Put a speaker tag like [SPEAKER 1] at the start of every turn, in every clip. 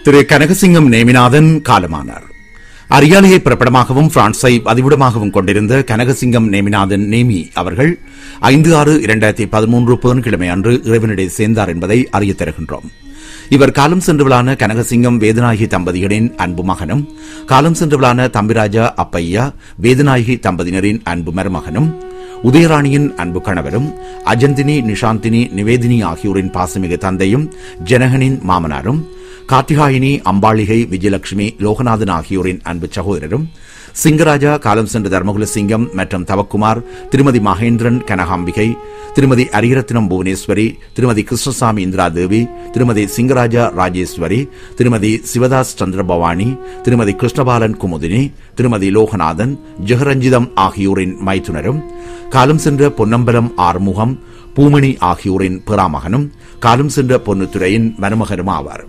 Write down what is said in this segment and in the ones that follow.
[SPEAKER 1] திரு கனகசிங்கம் நேமிநாதன் காலமானார் அரியாலையை பிறப்பிடமாகவும் பிரான்ஸை பதிவிடமாகவும் கொண்டிருந்த கனகசிங்கம் நேமிநாதன் நேமி அவர்கள் ஐந்து ஆறு இரண்டாயிரத்தி பதிமூன்று புதன்கிழமை அன்று இறைவனிடையே சேர்ந்தார் என்பதை அறியத் தருகின்றோம் இவர் காலம் சென்றவளான கனகசிங்கம் வேதநாயகி தம்பதிகளின் அன்பு மகனும் காலம் சென்றவளான தம்பிராஜா அப்பையா வேதநாயகி தம்பதியினரின் அன்பு மருமகனும் உதயராணியின் அன்பு கணவரும் அஜந்தினி நிஷாந்தினி நிவேதினி ஆகியோரின் பாசமிகு தந்தையும் ஜனகனின் மாமனாரும் கார்த்திகாயினி அம்பாளிகை விஜயலட்சுமி லோகநாதன் ஆகியோரின் அன்பு சகோதரரும் சிங்கராஜா காலம் சென்ற தர்மகுல சிங்கம் மற்றும் தவக்குமார் திருமதி மகேந்திரன் கனகாம்பிகை திருமதி அரிரத்னம் புவனேஸ்வரி திருமதி கிருஷ்ணசாமி இந்திரா தேவி திருமதி சிங்கராஜா ராஜேஸ்வரி திருமதி சிவதாஸ் சந்திரபவானி திருமதி கிருஷ்ணபாலன் குமுதினி திருமதி லோகநாதன் ஜெகரஞ்சிதம் ஆகியோரின் மைத்துனரும் காலம் சென்ற பொன்னம்பலம் ஆறுமுகம் பூமணி ஆகியோரின் பிறாமகனும் காலம் சென்ற பொன்னுத்துறையின் மருமகனும் ஆவார்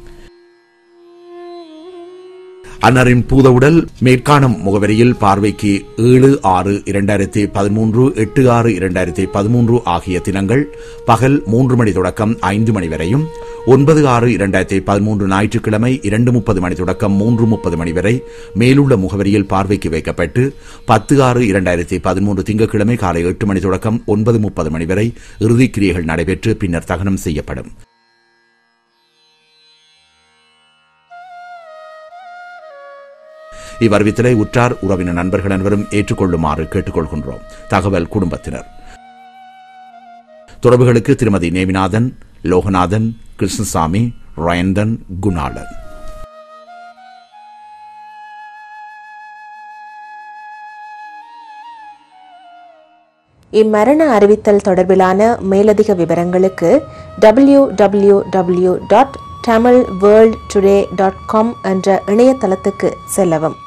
[SPEAKER 1] அன்னாரின் பூதவுடல் மேற்காணும் முகவரியில் பார்வைக்கு ஏழு ஆறு இரண்டாயிரத்தி பதிமூன்று எட்டு ஆறு இரண்டாயிரத்தி பதிமூன்று ஆகிய தினங்கள் பகல் மூன்று மணி தொடக்கம் ஐந்து மணி வரையும் ஒன்பது ஆறு இரண்டாயிரத்தி பதிமூன்று ஞாயிற்றுக்கிழமை இரண்டு முப்பது மணி தொடக்கம் மூன்று முப்பது மணி வரை மேலுள்ள முகவரியில் பார்வைக்கு வைக்கப்பட்டு பத்து ஆறு இரண்டாயிரத்தி பதிமூன்று திங்கட்கிழமை காலை எட்டு மணி தொடக்கம் ஒன்பது முப்பது மணி வரை இறுதிக்கிரியைகள் நடைபெற்று பின்னர் தகனம் செய்யப்படும் இவ்வறிவித்தலை உற்றார் உறவினர் நண்பர்கள் அனைவரும் ஏற்றுக்கொள்ளுமாறு கேட்டுக்கொள்கின்றோம் தகவல் குடும்பத்தினர் தொடர்புகளுக்கு திருமதி நேமிநாதன் லோகநாதன் கிருஷ்ணசாமி ரயந்தன் குணாளன்
[SPEAKER 2] இம்மரண அறிவித்தல் தொடர்பிலான மேலதிக விவரங்களுக்கு W W W dot Tamil world today dot com என்ற இணையதளத்துக்கு செல்லவும்